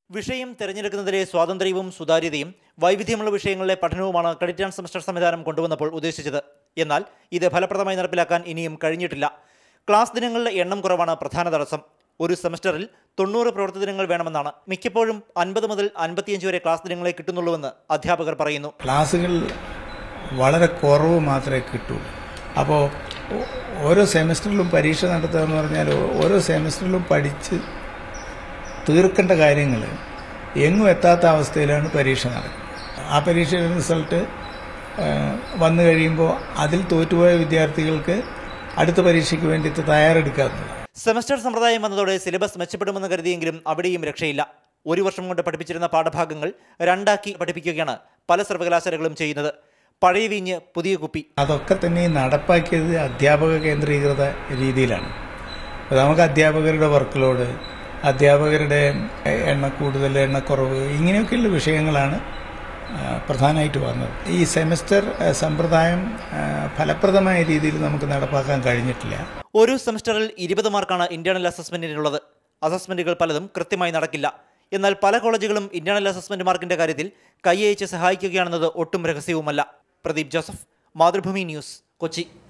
വിഷയം തിരഞ്ഞെടുക്കുന്നതിലെ സ്വാതന്ത്ര്യവും സുതാര്യതയും വൈവിധ്യമുള്ള വിഷയങ്ങളിലെ പഠനവുമാണ് ക്രെഡിറ്റ് ആൻഡ് സെമസ്റ്റർ സംവിധാനം കൊണ്ടുവന്നപ്പോൾ ഉദ്ദേശിച്ചത് എന്നാൽ ഇത് ഫലപ്രദമായി നടപ്പിലാക്കാൻ ഇനിയും കഴിഞ്ഞിട്ടില്ല ക്ലാസ് ദിനങ്ങളുടെ എണ്ണം കുറവാണ് പ്രധാന തടസ്സം ഒരു സെമസ്റ്ററിൽ തൊണ്ണൂറ് പ്രവൃത്തി ദിനങ്ങൾ വേണമെന്നാണ് മിക്കപ്പോഴും അൻപത് മുതൽ അൻപത്തിയഞ്ച് വരെ ക്ലാസ് ദിനങ്ങളെ കിട്ടുന്നുള്ളൂവെന്ന് അധ്യാപകർ പറയുന്നു ക്ലാസ്സുകൾ വളരെ കുറവ് മാത്രമേ കിട്ടൂ അപ്പോൾ ഓരോ സെമിസ്റ്ററിലും പരീക്ഷ നടത്തുക എന്ന് പറഞ്ഞാൽ ഓരോ സെമിസ്റ്ററിലും പഠിച്ച് തീർക്കേണ്ട കാര്യങ്ങൾ എങ്ങും എത്താത്ത അവസ്ഥയിലാണ് പരീക്ഷ നടക്കുന്നത് ആ പരീക്ഷയുടെ റിസൾട്ട് വന്നു കഴിയുമ്പോൾ അതിൽ തോറ്റുപോയ വിദ്യാർത്ഥികൾക്ക് അടുത്ത പരീക്ഷയ്ക്ക് വേണ്ടിയിട്ട് തയ്യാറെടുക്കാവുന്നതാണ് സെമസ്റ്റർ സമ്പ്രദായം വന്നതോടെ സിലബസ് മെച്ചപ്പെടുമെന്ന് കരുതിയെങ്കിലും അവിടെയും രക്ഷയില്ല ഒരു വർഷം കൊണ്ട് പഠിപ്പിച്ചിരുന്ന പാഠഭാഗങ്ങൾ രണ്ടാക്കി പഠിപ്പിക്കുകയാണ് പല സർവകലാശാലകളും ചെയ്യുന്നത് പഴയ വീഞ്ഞ് പുതിയ കുപ്പി അതൊക്കെ തന്നെ ഈ നടപ്പാക്കിയത് അധ്യാപക കേന്ദ്രീകൃത രീതിയിലാണ് അപ്പോൾ നമുക്ക് അധ്യാപകരുടെ വർക്ക് ലോഡ് അധ്യാപകരുടെ എണ്ണ കൂടുതൽ എണ്ണക്കുറവ് ഇങ്ങനെയൊക്കെയുള്ള വിഷയങ്ങളാണ് ആ, പ്രധാനമായിട്ട് വന്നത് ഈ സെമിസ്റ്റർ ആ, സമ്പ്രദായം ആ, ഫലപ്രദമായ രീതിയിൽ നമുക്ക് നടപ്പാക്കാൻ കഴിഞ്ഞിട്ടില്ല ഒരു സെമസ്റ്ററിൽ ഇരുപത് മാർക്കാണ് ഇന്റേണൽ അസസ്മെന്റിനുള്ളത് അസസ്മെന്റുകൾ പലതും കൃത്യമായി നടക്കില്ല എന്നാൽ പല കോളേജുകളും ഇന്റേണൽ അസസ്മെന്റ് മാർക്കിന്റെ കാര്യത്തിൽ കൈയയച്ച് സഹായിക്കുകയാണെന്നത് ഒട്ടും രഹസ്യവുമല്ല പ്രദീപ് ജോസഫ് മാതൃഭൂമി ന്യൂസ് കൊച്ചി